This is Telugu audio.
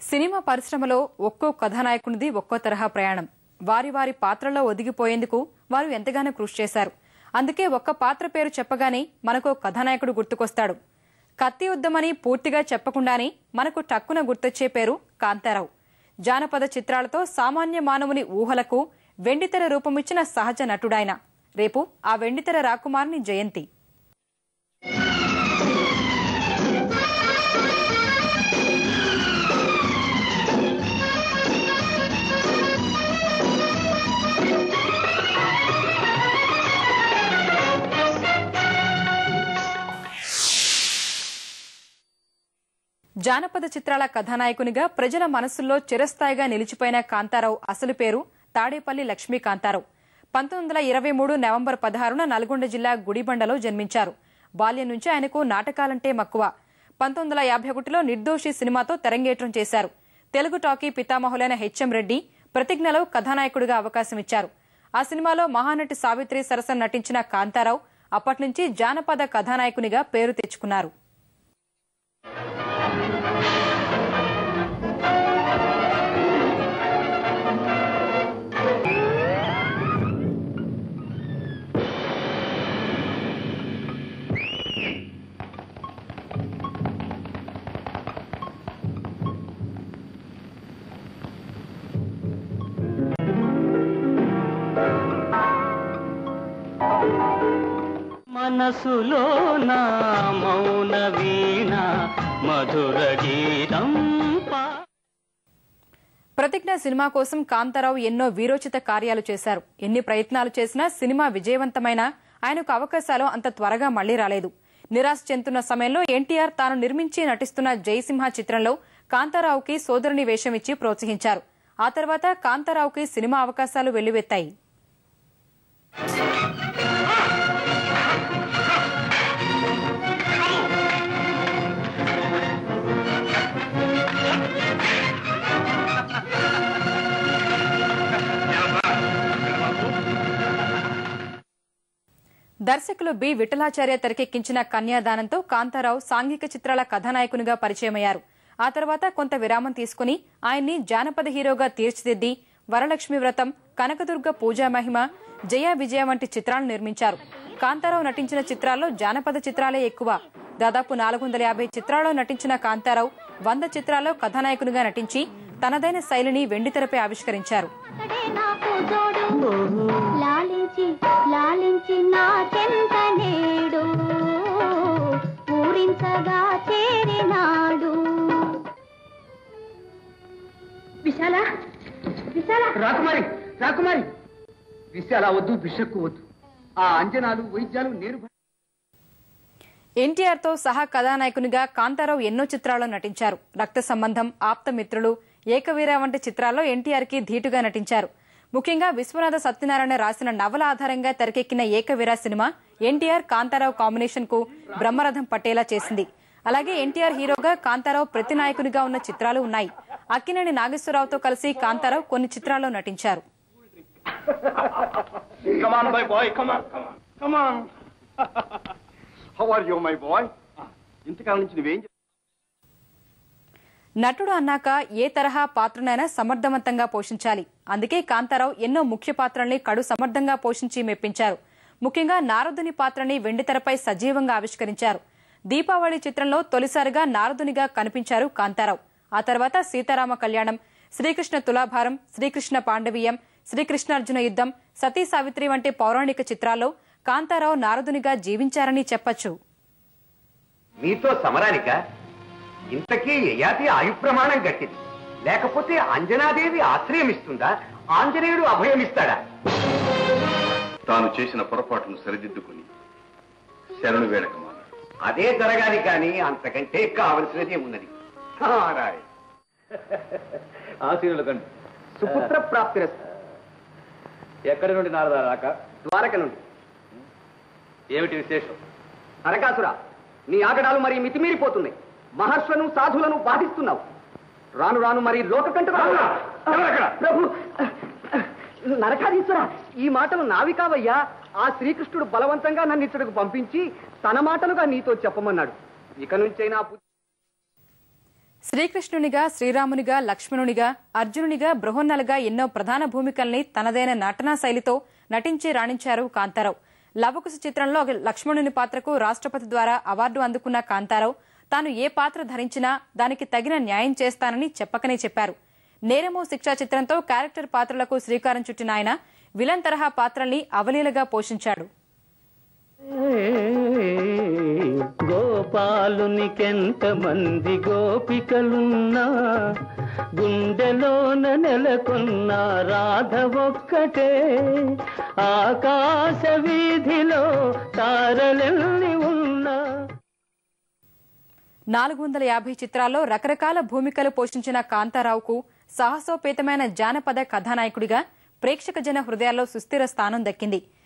సినిమా పరిశ్రమలో ఒక్కో కథానాయకునిది ఒక్కో తరహా ప్రయాణం వారి వారి పాత్రలో ఒదిగిపోయేందుకు వారు ఎంతగానో కృషి చేశారు అందుకే ఒక్క పాత్ర పేరు చెప్పగానే మనకు కథానాయకుడు గుర్తుకొస్తాడు కత్తి యుద్ధమని పూర్తిగా చెప్పకుండానే మనకు టక్కున గుర్తొచ్చే పేరు కాంతారావు జానపద చిత్రాలతో సామాన్య మానవుని ఊహలకు వెండితెర రూపమిచ్చిన సహజ నటుడాయన రేపు ఆ వెండితెర రాకుమార్ని జయంతి జానపద చిత్రాల కథానాయకునిగా ప్రజల మనసుల్లో చిరస్థాయిగా నిలిచిపోయిన కాంతారావు అసలు పేరు తాడేపల్లి లక్ష్మీ కాంతారావు పంతొమ్మిది వందల ఇరవై మూడు నవంబర్ పదహారున నల్గొండ జిల్లా గుడిబండలో జన్మించారు బాల్యం నుంచి ఆయనకు నాటకాలంటే మక్కువ పంతొమ్మిది వందల యాభై ఒకటిలో నిర్దోషి సినిమాతో తెరంగేట్రం చేశారు తెలుగు టాకీ పితామహులైన హెచ్ఎం రెడ్డి ప్రతిజ్ఞలో కథానాయకుడిగా అవకాశం ఇచ్చారు ఆ సినిమాలో మహానటి సావిత్రి సరసన నటించిన కాంతారావు అప్పట్నుంచి జానపద కథానాయకునిగా పేరు తెచ్చుకున్నారు మనసులో నా మౌన వీణ మధుర గీతం పా ప్రతిజ్ఞ సినిమా కోసం కాంతారావు ఎన్నో వీరోచిత కార్యాలు చేశారు ఎన్ని ప్రయత్నాలు చేసినా సినిమా విజయవంతమైన ఆయనకు అవకాశాలు అంత త్వరగా మళ్లీ రాలేదు నిరాశ చెందుతున్న సమయంలో ఎన్టీఆర్ తాను నిర్మించి నటిస్తున్న జయసింహ చిత్రంలో కాంతారావుకి సోదరుని వేషం ఇచ్చి ప్రోత్సహించారు ఆ తర్వాత కాంతారావుకి సినిమా అవకాశాలు వెల్లువెత్తాయి దర్శకులు బి విఠలాచార్య తెరకెక్కించిన కన్యాదానంతో కాంతారావు సాంఘిక చిత్రాల కథానాయకునిగా పరిచయమయ్యారు ఆ తర్వాత కొంత విరామం తీసుకుని ఆయన్ని జానపద హీరోగా తీర్చిదిద్ది వరలక్ష్మి వ్రతం కనకదుర్గ పూజా మహిమ జయ విజయ వంటి చిత్రాలు నిర్మించారు కాంతారావు నటించిన చిత్రాల్లో జానపద చిత్రాలే ఎక్కువ దాదాపు నాలుగు వందల యాభై చిత్రాల్లో నటించిన కాంతారావు వంద చిత్రాల్లో కథానాయకునిగా నటించి తనదైన శైలిని వెండితెరపై ఆవిష్కరించారు అక్కడే నాకు తోడు లాలించి లాలించి నా చెంత నేడు ఊరించగా చేరినాడు విశాల విశాల రాకుమారి రాకుమారి విశాల వద్దు బిషక్కు వద్దు ఆ అంజనాలు వైద్యాలు నేను ఎన్టీఆర్ తో సహా కథానాయకునిగా కాంతారావు ఎన్నో చిత్రాల్లో నటించారు రక్త సంబంధం ఆప్తమిత్రులు ఏకవీర వంటి చిత్రాల్లో ఎన్టీఆర్ కి ధీటుగా నటించారు ముఖ్యంగా విశ్వనాథ సత్యనారాయణ రాసిన నవల ఆధారంగా తెరకెక్కిన ఏకవీర సినిమా ఎన్టీఆర్ కాంతారావు కాంబినేషన్ కు బ్రహ్మరథం పట్టేలా చేసింది అలాగే ఎన్టీఆర్ హీరోగా కాంతారావు ప్రతి నాయకునిగా ఉన్న చిత్రాలు ఉన్నాయి అక్కినేని నాగేశ్వరరావుతో కలిసి కాంతారావు కొన్ని చిత్రాల్లో నటించారు Come on, my boy. Come on. Come on. Come on. How are you, my boy? ఇంతకాలం నుంచి నువ్వేం చే- నటుడు అన్నాక ఏ తరహా పాత్రనైనా సమర్థవంతంగా పోషించాలి అందుకే కాంతారావు ఎన్నో ముఖ్య పాత్రల్ని కడు సమర్థంగా పోషించి మెప్పించారు ముఖ్యంగా నారదుని పాత్రని వెండితెరపై సజీవంగా ఆవిష్కరించారు దీపావళి చిత్రంలో తొలిసారిగా నారదునిగా కనిపించారు కాంతారావు ఆ తర్వాత సీతారామ కళ్యాణం శ్రీకృష్ణ తులాభారం శ్రీకృష్ణ పాండవీయం శ్రీకృష్ణార్జున యుద్ధం సతీ సావిత్రి వంటి పౌరాణిక చిత్రాల్లో కాంతారావు నారదునిగా జీవించారని చెప్పొచ్చు మీతో సమరానిక ఇంతకీ యయాతి ఆయు ప్రమాణం గట్టిది లేకపోతే అంజనాదేవి ఆశ్రయమిస్తుందా ఆంజనేయుడు అభయమిస్తాడా తాను చేసిన పొరపాటును సరిదిద్దుకుని శరణు వేడకమా అదే జరగాలి కానీ అంతకంటే కావలసినదే ఉన్నది నారాయణ. ఆశీనుల కండి సుపుత్ర ప్రాప్తి ఎక్కడి నుండి నారదా రాక ద్వారక నుండి ఏమిటి విశేషం నరకాసురా నీ ఆగడాలు మరి మితిమీరిపోతున్నాయి మహర్షులను సాధులను బాధిస్తున్నావు రాను రాను మరి లోకకంట ప్రభు నరకాధీశ్వర ఈ మాటలు నావి కావయ్యా ఆ శ్రీకృష్ణుడు బలవంతంగా నన్ను ఇచ్చటకు పంపించి తన మాటలుగా నీతో చెప్పమన్నాడు ఇక నుంచైనా బుద్ధి శ్రీకృష్ణునిగా శ్రీరామునిగా లక్ష్మణునిగా అర్జునునిగా బృహన్నలుగా ఎన్నో ప్రధాన భూమికల్ని తనదైన నటనా శైలితో నటించి రాణించారు కాంతారావు లవకుశ చిత్రంలో లక్ష్మణుని పాత్రకు రాష్ట్రపతి ద్వారా అవార్డు అందుకున్న కాంతారావు తాను ఏ పాత్ర ధరించినా దానికి తగిన న్యాయం చేస్తానని చెప్పకనే చెప్పారు నేరమో శిక్షా చిత్రంతో క్యారెక్టర్ పాత్రలకు శ్రీకారం చుట్టిన ఆయన విలన్ తరహా పాత్రల్ని అవలీలగా పోషించాడు గోపాలునికెంత మంది గోపికలున్నా గుండెలోన నెలకొన్న రాధ ఒక్కటే ఆకాశ వీధిలో తారలెల్లి ఉన్నా నాలుగు వందల యాభై చిత్రాల్లో రకరకాల భూమికలు పోషించిన కాంతారావుకు సాహసోపేతమైన జానపద కథానాయకుడిగా ప్రేక్షక జన హృదయాల్లో సుస్థిర స్థానం దక్కింది